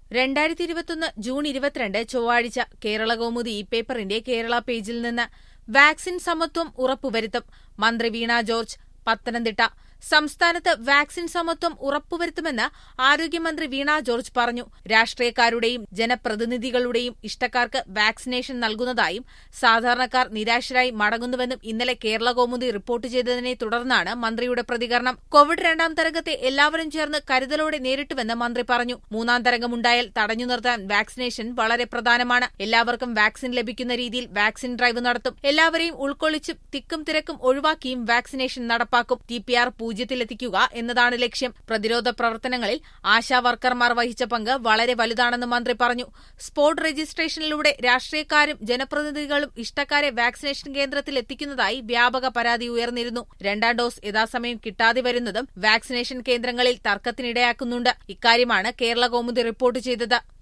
രണ്ടായിരത്തി ഇരുപത്തൊന്ന് ജൂൺ ഇരുപത്തിരണ്ട് ചൊവ്വാഴ്ച കേരള കൗമുദി ഈ പേപ്പറിന്റെ കേരള പേജിൽ നിന്ന് വാക്സിൻ സമത്വം ഉറപ്പുവരുത്തും മന്ത്രി വീണ ജോർജ് പത്തനംതിട്ട സംസ്ഥാനത്ത് വാക്സിൻ സമത്വം ഉറപ്പുവരുത്തുമെന്ന് ആരോഗ്യമന്ത്രി വീണ ജോർജ് പറഞ്ഞു രാഷ്ട്രീയക്കാരുടെയും ജനപ്രതിനിധികളുടെയും ഇഷ്ടക്കാർക്ക് വാക്സിനേഷൻ നൽകുന്നതായും സാധാരണക്കാർ നിരാശരായി മടങ്ങുന്നുവെന്നും ഇന്നലെ കേരള കൗമുദി റിപ്പോർട്ട് ചെയ്തതിനെ തുടർന്നാണ് മന്ത്രിയുടെ പ്രതികരണം കോവിഡ് രണ്ടാം തരംഗത്തെ എല്ലാവരും ചേർന്ന് കരുതലോടെ നേരിട്ടുവെന്ന് മന്ത്രി പറഞ്ഞു മൂന്നാം തരംഗമുണ്ടായാൽ തടഞ്ഞു നിർത്താൻ വാക്സിനേഷൻ വളരെ പ്രധാനമാണ് എല്ലാവർക്കും വാക്സിൻ ലഭിക്കുന്ന രീതിയിൽ വാക്സിൻ ഡ്രൈവ് നടത്തും എല്ലാവരെയും ഉൾക്കൊള്ളിച്ചും തിക്കും തിരക്കും ഒഴിവാക്കിയും വാക്സിനേഷൻ നടപ്പാക്കും ടി പി ആർ പൂജ്യത്തിലെത്തിക്കുക എന്നതാണ് ലക്ഷ്യം പ്രതിരോധ പ്രവർത്തനങ്ങളിൽ ആശാ വർക്കർമാർ വഹിച്ച പങ്ക് വളരെ വലുതാണെന്ന് മന്ത്രി പറഞ്ഞു സ്പോട്ട് രജിസ്ട്രേഷനിലൂടെ രാഷ്ട്രീയക്കാരും ജനപ്രതിനിധികളും ഇഷ്ടക്കാരെ വാക്സിനേഷൻ കേന്ദ്രത്തിൽ എത്തിക്കുന്നതായി വ്യാപക പരാതി ഉയർന്നിരുന്നു രണ്ടാം ഡോസ് യഥാസമയം കിട്ടാതെ വരുന്നതും വാക്സിനേഷൻ കേന്ദ്രങ്ങളിൽ തർക്കത്തിനിടയാക്കുന്നുണ്ട് ഇക്കാര്യമാണ് കേരള കൗമുദി റിപ്പോർട്ട് ചെയ്തത്